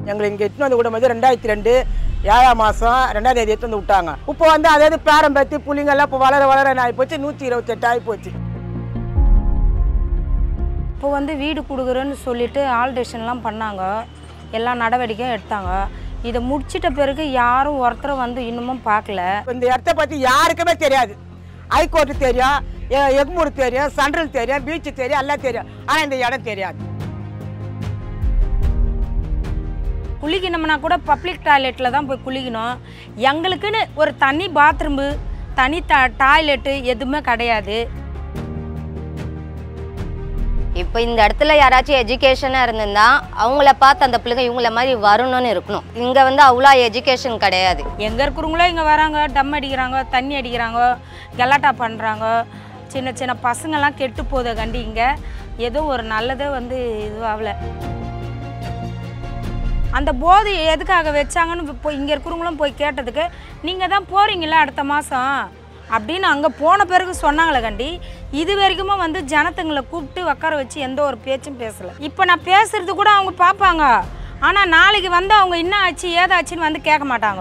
எங்களை இங்கே எட்டுன்னு வந்து விடும் போது ரெண்டாயிரத்தி ரெண்டு ஏழாம் மாதம் ரெண்டாம் தேதி எட்டு வந்து விட்டாங்க இப்போ வந்து அதாவது பேரம் பேத்தி புள்ளிங்கெல்லாம் இப்போ வளர வளர ஆகி போச்சு நூற்றி இருபத்தெட்டு ஆகி போச்சு இப்போ வந்து வீடு கொடுக்குறேன்னு சொல்லிட்டு ஆல்ட்ரேஷன்லாம் பண்ணாங்க எல்லா நடவடிக்கையும் எடுத்தாங்க இதை முடிச்சிட்ட பிறகு யாரும் ஒருத்தரை வந்து இன்னமும் பார்க்கல இந்த இடத்த பற்றி யாருக்குமே தெரியாது ஹைகோர்ட்டு தெரியும் எ- எக்மூர் தெரியும் சென்ட்ரல் தெரியும் பீச் தெரியும் எல்லாம் தெரியும் ஆனால் இந்த இடம் தெரியாது குளிக்கணும்னா கூட பப்ளிக் டாய்லெட்டில் தான் போய் குளிக்கணும் எங்களுக்குன்னு ஒரு தனி பாத்ரூம்பு தனி ட டாய்லெட்டு எதுவுமே கிடையாது இப்போ இந்த இடத்துல யாராச்சும் எஜுகேஷனாக இருந்திருந்தா அவங்கள பார்த்து அந்த பிள்ளைங்க இவங்கள மாதிரி வரணும்னு இருக்கணும் இங்கே வந்து அவ்வளோ எஜுகேஷன் கிடையாது எங்கே இருக்கிறவங்களோ இங்கே வராங்க டம் அடிக்கிறாங்க தண்ணி அடிக்கிறாங்க கலாட்டா பண்ணுறாங்க சின்ன சின்ன பசங்கள்லாம் கெட்டு போதை கண்டி இங்கே ஏதோ ஒரு நல்லதே வந்து இதுவாகல அந்த போதை எதுக்காக வச்சாங்கன்னு போய் இங்கே இருக்கிறவங்களும் போய் கேட்டதுக்கு நீங்கள் தான் போகிறீங்களா அடுத்த மாதம் அப்படின்னு அங்கே போன பிறகு சொன்னாங்களே கண்டி இது வரைக்குமே வந்து ஜனத்துங்களை கூப்பிட்டு உட்கார வச்சு எந்த ஒரு பேச்சும் பேசலை இப்போ நான் பேசுறது கூட அவங்க பார்ப்பாங்க ஆனால் நாளைக்கு வந்து அவங்க என்ன ஆச்சு ஏதாச்சுன்னு வந்து கேட்க மாட்டாங்க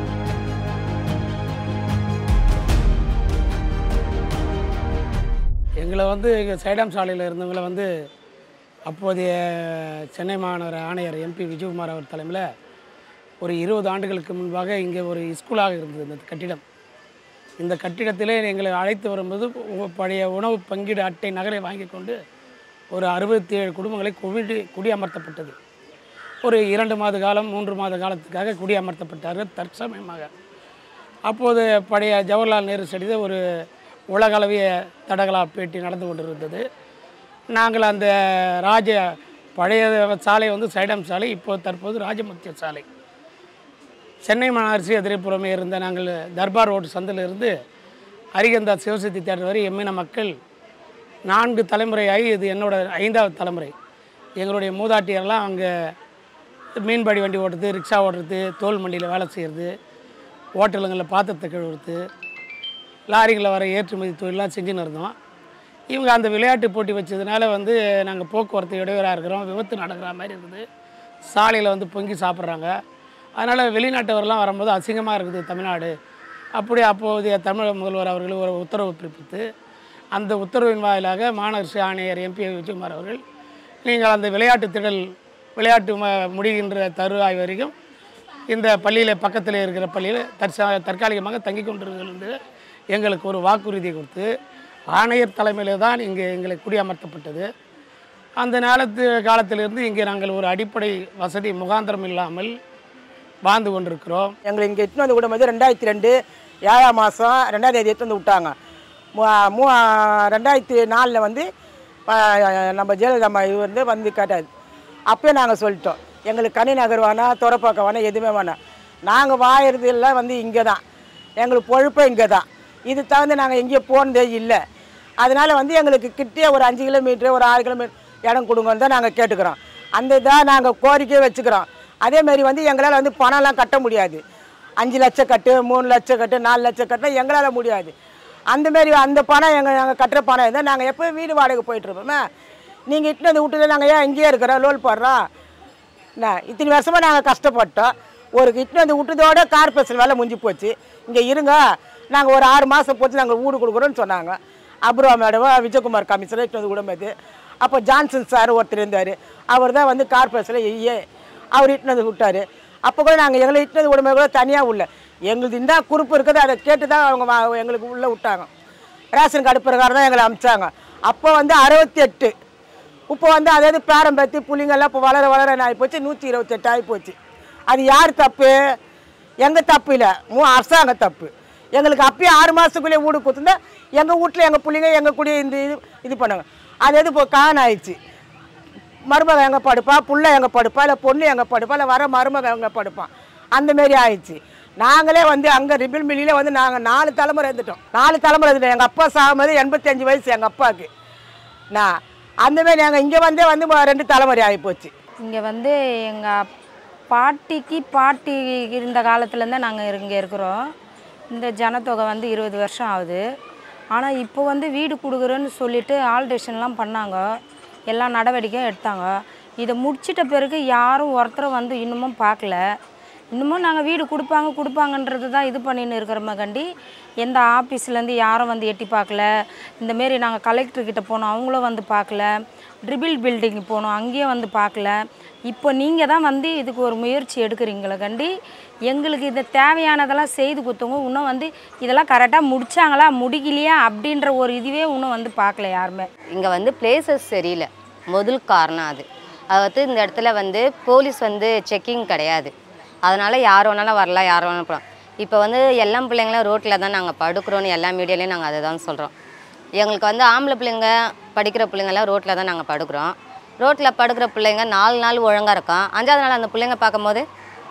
எங்களை வந்து எங்கள் சைடாம் சாலையில் இருந்தவங்களை வந்து அப்போதைய சென்னை மாநகர ஆணையர் எம்பி விஜயகுமார் அவர் தலைமையில் ஒரு இருபது ஆண்டுகளுக்கு முன்பாக இங்கே ஒரு ஸ்கூலாக இருந்தது இந்த கட்டிடம் இந்த கட்டிடத்திலே எங்களை அழைத்து வரும்போது உ- பழைய உணவு பங்கீடு அட்டை நகலை வாங்கி கொண்டு ஒரு அறுபத்தி ஏழு குடும்பங்களை குவிடு குடியமர்த்தப்பட்டது ஒரு இரண்டு மாத காலம் மூன்று மாத காலத்துக்காக குடியமர்த்தப்பட்டார்கள் தற்சமயமாக அப்போது பழைய ஜவஹர்லால் நேரு ஸ்டேடியில் ஒரு உலகளவிய தடகளா பேட்டி நடந்து கொண்டிருந்தது நாங்கள் அந்த ராஜ பழைய சாலை வந்து சைடம் சாலை இப்போ தற்போது ராஜமுத்திய சாலை சென்னை மாநகராட்சி எதிர்ப்புறமே இருந்த நாங்கள் தர்பார் ரோடு சந்தில் இருந்து அரிகந்தா சிவசக்தி தேட்டர் வரை எம்மின மக்கள் நான்கு தலைமுறையாகி இது என்னோட ஐந்தாவது தலைமுறை எங்களுடைய மூதாட்டியெல்லாம் அங்கே மீன்பாடி வண்டி ஓட்டுறது ரிக்ஷா ஓட்டுறது தோல் மண்டியில் வேலை செய்கிறது ஹோட்டலுங்களில் பாத்திரத்தை கழுவுறது லாரிகளில் வர ஏற்றுமதி தொழிலாம் செஞ்சுன்னு இருந்தோம் இவங்க அந்த விளையாட்டு போட்டி வச்சதுனால வந்து நாங்கள் போக்குவரத்து இடையூறாக இருக்கிறோம் விபத்து நடக்கிற மாதிரி இருக்குது சாலையில் வந்து பொங்கி சாப்பிட்றாங்க அதனால் வெளிநாட்டவர்லாம் வரும்போது அசிங்கமாக இருக்குது தமிழ்நாடு அப்படி அப்போதைய தமிழக முதல்வர் அவர்கள் ஒரு உத்தரவு பிறப்பித்து அந்த உத்தரவின் வாயிலாக மாநகராட்சி ஆணையர் எம்பி விஜயகுமார் அவர்கள் நீங்கள் அந்த விளையாட்டு திடல் விளையாட்டு ம- முடிகின்ற தருவாய் வரைக்கும் இந்த பள்ளியில் பக்கத்தில் இருக்கிற பள்ளியில் தற்சா தற்காலிகமாக தங்கி கொண்டிருக்கிறது என்று எங்களுக்கு ஒரு வாக்குறுதி கொடுத்து ஆணையர் தலைமையில் தான் இங்கே எங்களை குடியமர்த்தப்பட்டது அந்த நேரத்து காலத்திலிருந்து இங்கே நாங்கள் ஒரு அடிப்படை வசதி முகாந்திரம் இல்லாமல் வாழ்ந்து கொண்டிருக்கிறோம் எங்களை இங்கே எட்டுன்னு வந்து விடும் போது ரெண்டாயிரத்தி ரெண்டு ஏழாம் மாதம் ரெண்டாம் தேதி எட்டு வந்து விட்டாங்க மூ- மூ ரெண்டாயிரத்தி நாலில் வந்து ஆ, நம்ம ஜெயலலிதா அம்மா இது வந்து வந்து கேட்டாது அப்போயே நாங்கள் சொல்லிட்டோம் எங்களுக்கு கனி நகர் வேணாம் துறப்பாக்கம் வேணாம் எதுவுமே வேணாம் நாங்கள் வாயிறது எல்லாம் வந்து இங்கே தான் எங்களுக்கு பொழுப்பே இங்கே தான் இது தகுந்து நாங்கள் எங்கேயும் போனதே இல்லை அதனால் வந்து எங்களுக்கு கிட்டே ஒரு அஞ்சு கிலோமீட்டர் ஒரு ஆறு கிலோமீட்டர் இடம் கொடுங்கன்னு தான் நாங்கள் கேட்டுக்கிறோம் அந்த இதாக நாங்கள் கோரிக்கையை வச்சுக்கிறோம் அதேமாரி வந்து எங்களால் வந்து பணம்லாம் கட்ட முடியாது அஞ்சு லட்சம் கட்டு மூணு லட்சம் கட்டு நாலு லட்சம் கட்டினா எங்களால் முடியாது அந்தமாரி அந்த பணம் எங்கள் நாங்கள் கட்டுற பணம் இருந்தால் நாங்கள் எப்போ வீடு வாடகை போயிட்டுருப்போமே நீங்கள் இட்டுனு வந்து விட்டுல நாங்கள் ஏன் இங்கேயே இருக்கிறோம் லோல் போடுறோம் என்ன இத்தனை வருஷமாக நாங்கள் கஷ்டப்பட்டோம் ஒரு இட்டுனு வந்து விட்டதோட கார்பரேஷன் வேலை முடிஞ்சு போச்சு இங்கே இருங்க நாங்கள் ஒரு ஆறு மாதம் போச்சு நாங்கள் வீடு கொடுக்குறோன்னு சொன்னாங்க அப்ரோ மேடம் விஜயகுமார் கமிஷனர் இட்டு வந்து விடும்போது அப்போ ஜான்சன் சார் ஒருத்தர் இருந்தார் அவர் தான் வந்து கார்பரேஷனில் ஐயே அவர் இட்டுனு வந்து விட்டார் அப்போ கூட நாங்கள் எங்களை இட்டுனு வந்து விடும்போது கூட தனியாக உள்ள எங்களுக்கு இந்த குறிப்பு இருக்குது அதை கேட்டு தான் அவங்க வா- எங்களுக்கு உள்ளே விட்டாங்க ரேஷன் கார்டு பிரகாரம் தான் எங்களை அமிச்சாங்க அப்போ வந்து அறுபத்தி எட்டு இப்போ வந்து அதாவது பேரம்பேத்தி புள்ளிங்கெல்லாம் இப்போ வளர வளர ஆகி போச்சு நூற்றி இருபத்தெட்டு ஆகி போச்சு அது யார் தப்பு எங்கள் தப்பு இல்லை மூ அரசாங்க தப்பு எங்களுக்கு அப்பயே ஆறு மாதத்துக்குள்ளேயே வீடு கொடுத்துருந்தா எங்கள் வீட்டில் எங்கள் பிள்ளைங்க எங்கள் கூட இந்த இது இது பண்ணாங்க அது எது இப்போ காண ஆயிடுச்சு மருமக எங்கே படுப்பா புள்ள எங்கே படுப்பா இல்லை பொண்ணு எங்கே படுப்பா இல்லை வர மருமக எங்கே படுப்பான் அந்த மாரி ஆயிடுச்சு நாங்களே வந்து அங்கே ரிபில் மில்லியில் வந்து நாங்கள் நாலு தலைமுறை இருந்துட்டோம் நாலு தலைமுறை இருந்துட்டோம் எங்கள் அப்பா சாகும்போது எண்பத்தஞ்சு வயசு எங்கள் அப்பாவுக்கு நான் அந்த மாதிரி நாங்கள் இங்கே வந்தே வந்து ம- ரெண்டு தலைமுறை ஆகிப்போச்சு இங்கே வந்து எங்கள் பாட்டிக்கு பாட்டி இருந்த காலத்துலேருந்தே நாங்கள் இங்கே இருக்கிறோம் இந்த ஜனத்தொகை வந்து இருபது வருஷம் ஆகுது ஆனால் இப்போ வந்து வீடு கொடுக்குறேன்னு சொல்லிட்டு ஆல்ட்ரேஷன்லாம் பண்ணாங்க எல்லா நடவடிக்கையும் எடுத்தாங்க இதை முடிச்சிட்ட பிறகு யாரும் ஒருத்தரும் வந்து இன்னமும் பார்க்கல இன்னமும் நாங்கள் வீடு கொடுப்பாங்க கொடுப்பாங்கன்றது தான் இது பண்ணின்னு இருக்கிறோமே கண்டி எந்த ஆஃபீஸ்லேருந்து யாரும் வந்து எட்டி பார்க்கல இந்தமாரி நாங்கள் கலெக்டர்கிட்ட போனோம் அவங்களும் வந்து பார்க்கல ட்ரிபிள் பில்டிங் போனோம் அங்கேயும் வந்து பார்க்கல இப்போ நீங்கள் தான் வந்து இதுக்கு ஒரு முயற்சி எடுக்கிறீங்களே கண்டி எங்களுக்கு இது தேவையானதெல்லாம் செய்து கொடுத்தவங்க இன்னும் வந்து இதெல்லாம் கரெக்டாக முடிச்சாங்களா முடிக்கலையா அப்படின்ற ஒரு இதுவே இன்னும் வந்து பார்க்கல யாருமே இங்கே வந்து பிளேசஸ் சரியில்லை முதல் காரணம் அது அதாவது இந்த இடத்துல வந்து போலீஸ் வந்து செக்கிங் கிடையாது அதனால் யார் வேணாலும் வரலாம் யார் வேணாலும் போகலாம் இப்போ வந்து எல்லா பிள்ளைங்களும் ரோட்டில் தான் நாங்கள் படுக்கிறோன்னு எல்லா மீடியாலையும் நாங்கள் அதை தான் சொல்கிறோம் எங்களுக்கு வந்து ஆம்பளை பிள்ளைங்க படிக்கிற பிள்ளைங்கெல்லாம் ரோட்டில் தான் நாங்கள் படுக்கிறோம் ரோட்டில் படுக்கிற பிள்ளைங்க நாலு நாள் ஒழுங்காக இருக்கும் அஞ்சாவது நாள் அந்த பிள்ளைங்க பார்க்கும்போது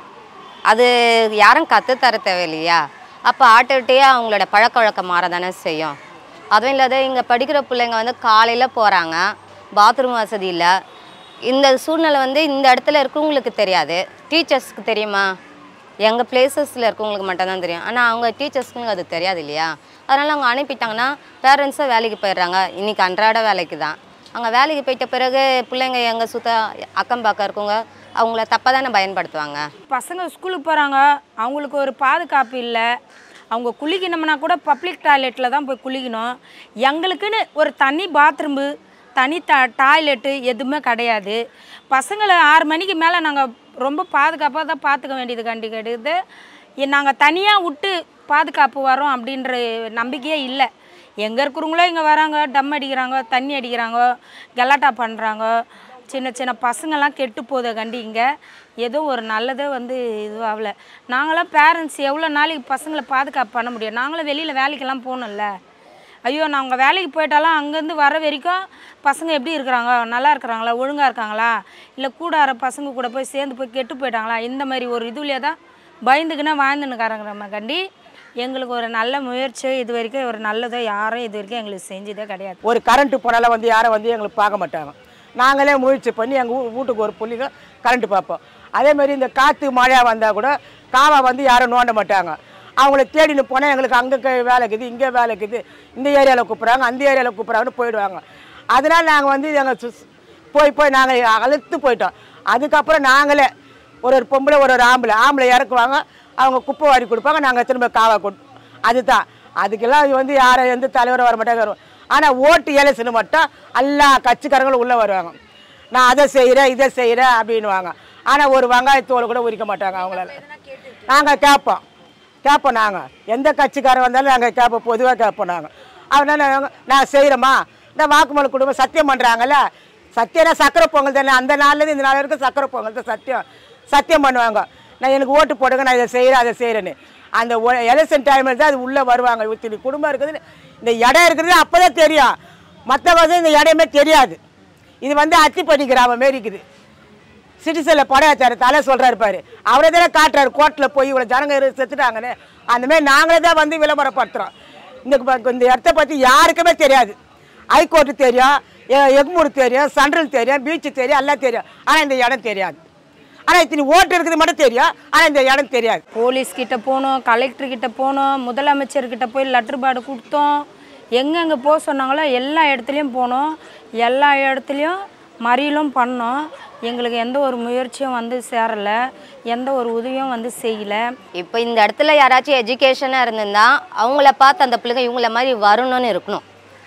அது யாரும் கற்றுத்தர தேவையில்லையா அப்போ ஆட்டோட்டே அவங்களோட பழக்க வழக்கம் மாற தானே செய்யும் அதுவும் இல்லாத இங்கே படிக்கிற பிள்ளைங்க வந்து காலையில் போகிறாங்க பாத்ரூம் வசதி இல்லை இந்த சூழ்நிலை வந்து இந்த இடத்துல இருக்கவங்களுக்கு தெரியாது டீச்சர்ஸ்க்கு தெரியுமா எங்கள் பிளேசஸில் இருக்கவங்களுக்கு மட்டும்தான் தெரியும் ஆனால் அவங்க டீச்சர்ஸ்க்கு அது தெரியாது இல்லையா அதனால் அவங்க அனுப்பிட்டாங்கன்னா பேரண்ட்ஸும் வேலைக்கு போயிடுறாங்க இன்றைக்கி அன்றாட வேலைக்கு தான் அங்கே வேலைக்கு போயிட்ட பிறகு பிள்ளைங்க எங்கே சுத்த அக்கம் பக்கம் இருக்கவங்க அவங்கள தப்பாக தானே பயன்படுத்துவாங்க பசங்க ஸ்கூலுக்கு போகிறாங்க அவங்களுக்கு ஒரு பாதுகாப்பு இல்லை அவங்க குளிக்கணும்னா கூட பப்ளிக் டாய்லெட்டில் தான் போய் குளிக்கணும் எங்களுக்குன்னு ஒரு தனி பாத்ரூம்பு தனி ட டாய்லெட்டு எதுவுமே கிடையாது பசங்களை ஆறு மணிக்கு மேலே நாங்கள் ரொம்ப பாதுகாப்பாக தான் பார்த்துக்க வேண்டியது கண்டி கிடையாது நாங்கள் தனியாக விட்டு பாதுகாப்பு வரோம் அப்படின்ற நம்பிக்கையே இல்லை எங்கே இருக்கிறவங்களோ இங்கே வராங்க டம் அடிக்கிறாங்க தண்ணி அடிக்கிறாங்க கலாட்டா பண்ணுறாங்க சின்ன சின்ன பசங்கள்லாம் கெட்டு போகுத கண்டி இங்கே ஏதோ ஒரு நல்லதே வந்து இதுவாகல நாங்களாம் பேரண்ட்ஸ் எவ்வளோ நாளைக்கு பசங்களை பாதுகாப்பு பண்ண முடியும் நாங்களும் வெளியில் வேலைக்கெல்லாம் போகணும்ல ஐயோ நாங்கள் வேலைக்கு போயிட்டாலும் அங்கேருந்து வர வரைக்கும் பசங்க எப்படி இருக்கிறாங்க நல்லா இருக்கிறாங்களா ஒழுங்காக இருக்காங்களா இல்லை கூட வர பசங்க கூட போய் சேர்ந்து போய் கெட்டு போயிட்டாங்களா இந்த மாதிரி ஒரு இதுலேயே தான் பயந்துக்கினா வாழ்ந்துன்னுக்காரங்க கண்டி எங்களுக்கு ஒரு நல்ல முயற்சி இது வரைக்கும் ஒரு நல்லதோ யாரும் இது வரைக்கும் எங்களுக்கு செஞ்சதே கிடையாது ஒரு கரண்ட்டு போனாலும் வந்து யாரும் வந்து எங்களுக்கு பார்க்க மாட்டாங்க நாங்களே முயற்சி பண்ணி எங்கள் வீட்டுக்கு ஒரு புள்ளிங்க கரண்ட்டு பார்ப்போம் அதே மாதிரி இந்த காற்று மழையாக வந்தால் கூட காவா வந்து யாரும் நோண்ட மாட்டாங்க அவங்கள தேடின்னு போனால் எங்களுக்கு அங்கே வேலை இருக்குது இங்கே வேலை இருக்குது இந்த ஏரியாவில் கூப்பிட்றாங்க அந்த ஏரியாவில் கூப்பிட்றாங்கன்னு போயிடுவாங்க அதனால் நாங்கள் வந்து எங்கள் சுஸ்- போய் போய் நாங்கள் அழுத்து போயிட்டோம் அதுக்கப்புறம் நாங்களே ஒரு ஒரு பொம்பளை ஒரு ஒரு ஆம்பளை ஆம்பளை இறக்குவாங்க அவங்க குப்பை வாரி கொடுப்பாங்க நாங்கள் திரும்ப காவா கொடு அதுதான் அதுக்கெல்லாம் இது வந்து யாரும் எந்த தலைவரும் வர மாட்டாங்க ஆனால் ஓட்டு எலெக்ஷன் மட்டும் எல்லா கட்சிக்காரங்களும் உள்ளே வருவாங்க நான் அதை செய்கிறேன் இதை செய்கிறேன் அப்படின்னுவாங்க ஆனால் ஒரு வெங்காயத்தோல் கூட உரிக்க மாட்டாங்க அவங்களால நாங்கள் கேட்போம் கேட்போம் நாங்கள் எந்த கட்சிக்காரன் வந்தாலும் நாங்கள் கேட்போம் பொதுவாக கேட்போம் நாங்கள் அதனால நாங்கள் நான் செய்கிறோமா இந்த வாக்குமூல குடும்பம் சத்தியம் பண்ணுறாங்கல்ல சத்தியம்னா சக்கரை பொங்கல் தானே அந்த நாள்லேருந்து இந்த நாள் வரைக்கும் சக்கரை பொங்கல் தான் சத்தியம் சத்தியம் பண்ணுவாங்க நான் எனக்கு ஓட்டு போடுங்க நான் இதை செய்கிறேன் அதை செய்கிறேன்னு அந்த எலெக்ஷன் டைமில் தான் அது உள்ளே வருவாங்க இத்தனை குடும்பம் இருக்குது இந்த இடம் இருக்கிறது அப்போ தான் தெரியும் மற்றவங்க இந்த இடமே தெரியாது இது வந்து அத்திப்பட்டி கிராமம் மாரி இருக்குது சிட்டிசனில் படையாச்சார தலை சொல்கிறாரு பாரு அவரே தானே காட்டுறாரு கோர்ட்டில் போய் இவ்வளோ ஜனங்க இரு- செத்துட்டாங்கன்னு அந்த மாதிரி நாங்களே தான் வந்து விளம்பரப்படுத்துகிறோம் இந்த ப- இந்த இடத்த பற்றி யாருக்குமே தெரியாது ஹைகோர்ட்டு தெரியும் எ- எக்மூர் தெரியும் சென்ட்ரல் தெரியும் பீச்சு தெரியும் எல்லாம் தெரியும் ஆனால் இந்த இடம் தெரியாது ஆனால் இத்தனை ஓட்டு இருக்குது மட்டும் தெரியும் ஆனால் இந்த இடம் தெரியாது போலீஸ் கிட்ட போனோம் கலெக்டர் கிட்ட போனோம் முதலமைச்சர்கிட்ட போய் லெட்டர் பேடு கொடுத்தோம் எங்கெங்கே போக சொன்னாங்களோ எல்லா இடத்துலையும் போனோம் எல்லா இடத்துலையும் மறியலும் பண்ணோம் எங்களுக்கு எந்த ஒரு முயற்சியும் வந்து சேரலை எந்த ஒரு உதவியும் வந்து செய்யலை இப்போ இந்த இடத்துல யாராச்சும் எஜுகேஷனாக இருந்திருந்தா அவங்கள பார்த்து அந்த பிள்ளைங்க இவங்கள மாதிரி வரணும்னு இருக்கணும்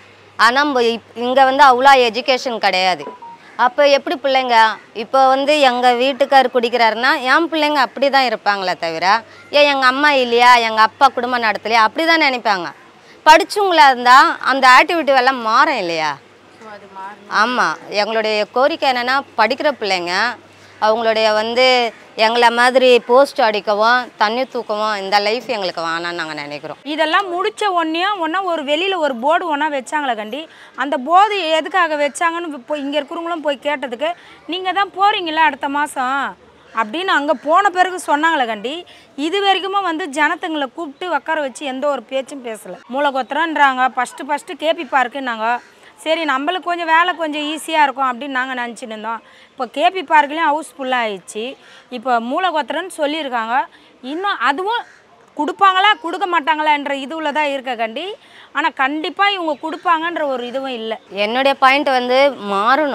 ஆனால் இங்கே வந்து அவ்வளோ எஜுகேஷன் கிடையாது அப்போ எப்படி பிள்ளைங்க இப்போ வந்து எங்கள் வீட்டுக்கார் குடிக்கிறாருன்னா என் பிள்ளைங்க அப்படி தான் இருப்பாங்களே தவிர ஏன் எங்கள் அம்மா இல்லையா எங்கள் அப்பா குடும்பம் நடத்தலையா அப்படி தான் நினைப்பாங்க படிச்சவங்களா இருந்தால் அந்த ஆக்டிவிட்டி எல்லாம் மாறும் இல்லையா ஆமாம் எங்களுடைய கோரிக்கை என்னென்னா படிக்கிற பிள்ளைங்க அவங்களுடைய வந்து எங்களை மாதிரி போஸ்ட் அடிக்கவும் தண்ணி தூக்கவும் இந்த லைஃப் எங்களுக்கு வேணாம்னு நாங்கள் நினைக்கிறோம் இதெல்லாம் முடிச்ச உடனேயும் ஒன்றா ஒரு வெளியில் ஒரு போர்டு ஒன்றா வச்சாங்களே கண்டி அந்த போர்டு எதுக்காக வச்சாங்கன்னு இப்போ இங்கே இருக்கிறவங்களும் போய் கேட்டதுக்கு நீங்கள் தான் போகிறீங்களா அடுத்த மாதம் அப்படின்னு அங்கே போன பிறகு சொன்னாங்களே கண்டி இது வரைக்குமே வந்து ஜனத்துங்களை கூப்பிட்டு உட்கார வச்சு எந்த ஒரு பேச்சும் பேசலை மூலகொத்திரன்றாங்க ஃபஸ்ட்டு ஃபஸ்ட்டு கேபி பார்க்குன்னாங்க சரி நம்மளுக்கு கொஞ்சம் வேலை கொஞ்சம் ஈஸியாக இருக்கும் அப்படின்னு நாங்கள் நினச்சிட்டு இருந்தோம் இப்போ கேபி பார்க்லேயும் ஹவுஸ் ஃபுல்லாக ஆயிடுச்சு இப்போ மூலகொத்திரன்னு சொல்லியிருக்காங்க இன்னும் அதுவும் கொடுப்பாங்களா கொடுக்க மாட்டாங்களான்ற இதுவில் தான் இருக்க கண்டி ஆனால் கண்டிப்பாக இவங்க கொடுப்பாங்கன்ற ஒரு இதுவும் இல்லை என்னுடைய பாயிண்ட் வந்து மாறணும்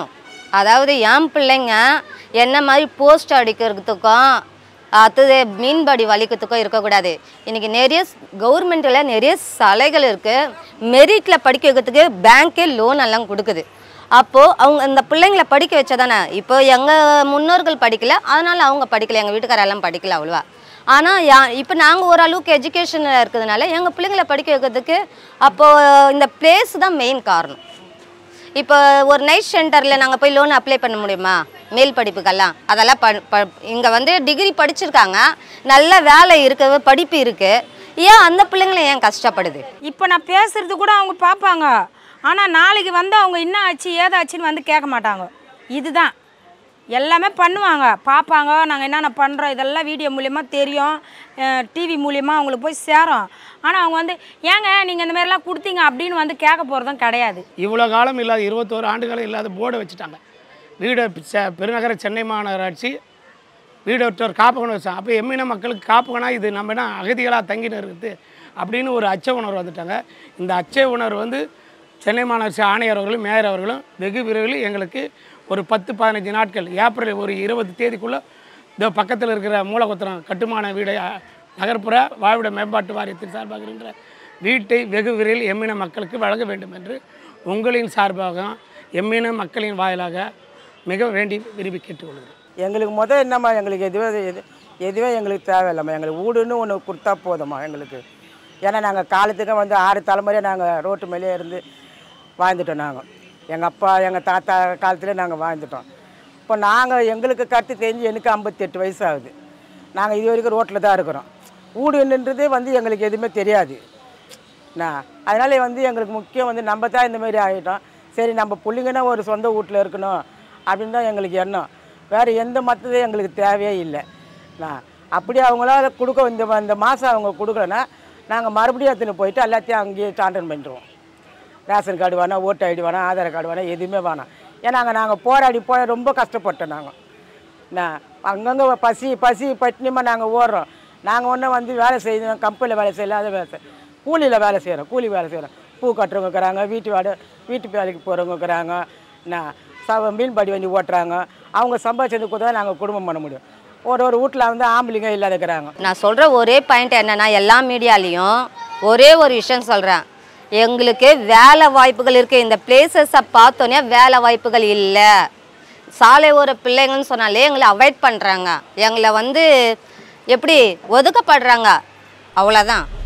அதாவது என் பிள்ளைங்க என்ன மாதிரி போஸ்ட் அடிக்கிறதுக்கும் அடுத்தது மீன்பாடி வலிக்கிறதுக்கும் இருக்கக்கூடாது இன்றைக்கி நிறைய கவர்மெண்ட்டில் நிறைய சலுகைகள் இருக்குது மெரிட்டில் படிக்க வைக்கிறதுக்கு பேங்க்கே லோன் எல்லாம் கொடுக்குது அப்போது அவங்க இந்த பிள்ளைங்கள படிக்க வச்சதானே இப்போ எங்கள் முன்னோர்கள் படிக்கல அதனால் அவங்க படிக்கல எங்கள் வீட்டுக்காரெல்லாம் படிக்கல அவ்வளோவா ஆனால் யா இப்போ நாங்கள் ஓரளவுக்கு எஜுகேஷனில் இருக்கிறதுனால எங்கள் பிள்ளைங்கள படிக்க வைக்கிறதுக்கு அப்போது இந்த பிளேஸ் தான் மெயின் காரணம் இப்போ ஒரு நைட் சென்டரில் நாங்கள் போய் லோன் அப்ளை பண்ண முடியுமா மேல் படிப்புக்கெல்லாம் அதெல்லாம் ப ப இங்கே வந்து டிகிரி படிச்சிருக்காங்க நல்ல வேலை இருக்குது படிப்பு இருக்குது ஏன் அந்த பிள்ளைங்களை ஏன் கஷ்டப்படுது இப்போ நான் பேசுறது கூட அவங்க பார்ப்பாங்க ஆனால் நாளைக்கு வந்து அவங்க என்ன ஆச்சு ஏதாச்சுன்னு வந்து கேட்க மாட்டாங்க இதுதான் எல்லாமே பண்ணுவாங்க பார்ப்பாங்க நாங்கள் என்னென்ன பண்ணுறோம் இதெல்லாம் வீடியோ மூலியமாக தெரியும் டிவி மூலியமாக அவங்களுக்கு போய் சேரும் ஆனால் அவங்க வந்து ஏங்க நீங்கள் இந்த மாதிரிலாம் கொடுத்தீங்க அப்படின்னு வந்து கேட்க போகிறதும் கிடையாது இவ்வளோ காலம் இல்லாத இருபத்தோரு ஆண்டுகளும் இல்லாத போர்டை வச்சுட்டாங்க வீடு செ- பெருநகர சென்னை மாநகராட்சி வீடற்றோர் காப்பகம்னு வச்சாங்க அப்போ எம்மின மக்களுக்கு காப்பகம்னா இது நம்ம என்ன அகதிகளாக தங்கின்னு இருக்குது அப்படின்னு ஒரு அச்ச உணர்வு வந்துட்டாங்க இந்த அச்ச உணர்வு வந்து சென்னை மாநகராட்சி ஆணையர் அவர்களும் மேயர் அவர்களும் வெகு விரைவில் எங்களுக்கு ஒரு பத்து பதினஞ்சு நாட்கள் ஏப்ரல் ஒரு இருபது தேதிக்குள்ளே இந்த பக்கத்தில் இருக்கிற மூலகுத்திரம் கட்டுமான வீடை அ, நகர்ப்புற வாழ்விட மேம்பாட்டு வாரியத்தின் சார்பாக இருக்கின்ற வீட்டை வெகு விரைவில் எம்மின மக்களுக்கு வழங்க வேண்டும் என்று உங்களின் சார்பாக எம்மின மக்களின் வாயிலாக மிக வேண்டி விரும்பி கேட்டுக்கொள்கிறேன் எங்களுக்கு முதல் என்னம்மா எங்களுக்கு எதுவே எது எதுவே எங்களுக்கு தேவையில்லைம்மா எங்களுக்கு வீடுன்னு ஒன்று கொடுத்தா போதும்மா எங்களுக்கு ஏன்னா நாங்கள் காலத்துக்கு வந்து ஆறு தலைமுறையாக நாங்கள் ரோட்டு மேலேயே இருந்து வாழ்ந்துட்டோம் நாங்கள் எங்கள் அப்பா எங்கள் தாத்தா காலத்துல நாங்கள் வாழ்ந்துட்டோம் இப்போ நாங்கள் எங்களுக்கு கருத்து தெரிஞ்சு எனக்கு ஐம்பத்தெட்டு வயசு ஆகுது நாங்கள் இது வரைக்கும் ரோட்டில் தான் இருக்கிறோம் வீடுன்றதே வந்து எங்களுக்கு எதுவுமே தெரியாது நான் அதனால வந்து எங்களுக்கு முக்கியம் வந்து நம்ம தான் இந்த மாதிரி ஆகிட்டோம் சரி நம்ம பிள்ளைங்கன்னா ஒரு சொந்த வீட்டில் இருக்கணும் அப்படின்னு தான் எங்களுக்கு எண்ணம் வேறு எந்த மற்றதும் எங்களுக்கு தேவையே இல்லை நான் அப்படி அவங்களால கொடுக்க இந்த இந்த மாதம் அவங்க கொடுக்கலன்னா நாங்கள் மறுபடியும் எடுத்துன்னு போயிட்டு எல்லாத்தையும் அங்கேயே சாண்டன் பண்ணிடுவோம் ரேஷன் கார்டு வேணாம் ஓட்டு ஐடி வேணாம் ஆதார் கார்டு வேணாம் எதுவுமே வேணாம் ஏன்னா அங்கே நாங்கள் போராடி போய் ரொம்ப கஷ்டப்பட்டோம் நாங்கள் நான் அங்கங்கே பசி பசி பட்டினியமாக நாங்கள் ஓடுறோம் நாங்கள் ஒன்றும் வந்து வேலை செய்யணும் கம்பெனியில் வேலை செய்யலாத வேலை செய் கூலியில் வேலை செய்கிறோம் கூலி வேலை செய்கிறோம் பூ கட்டுறவங்க இருக்கிறாங்க வீட்டு வாடு வீட்டு வேலைக்கு போகிறவங்க இருக்கிறாங்க நான் ச மீன்பாடி வண்டி ஓட்டுறாங்க அவங்க சம்பாதிச்சது கூட தான் நாங்கள் குடும்பம் பண்ண முடியும் ஒரு ஒரு வீட்டில் வந்து ஆம்பளைங்க இல்லாத இருக்கிறாங்க நான் சொல்கிற ஒரே பாயிண்ட் என்னன்னா எல்லா மீடியாலேயும் ஒரே ஒரு விஷயம் சொல்கிறேன் எங்களுக்கு வேலை வாய்ப்புகள் இருக்குது இந்த பிளேசஸை பார்த்தோன்னே வேலை வாய்ப்புகள் இல்லை சாலை ஓர பிள்ளைங்கன்னு சொன்னாலே எங்களை அவாய்ட் பண்ணுறாங்க எங்களை வந்து எப்படி ஒதுக்கப்படுறாங்க அவ்வளோதான்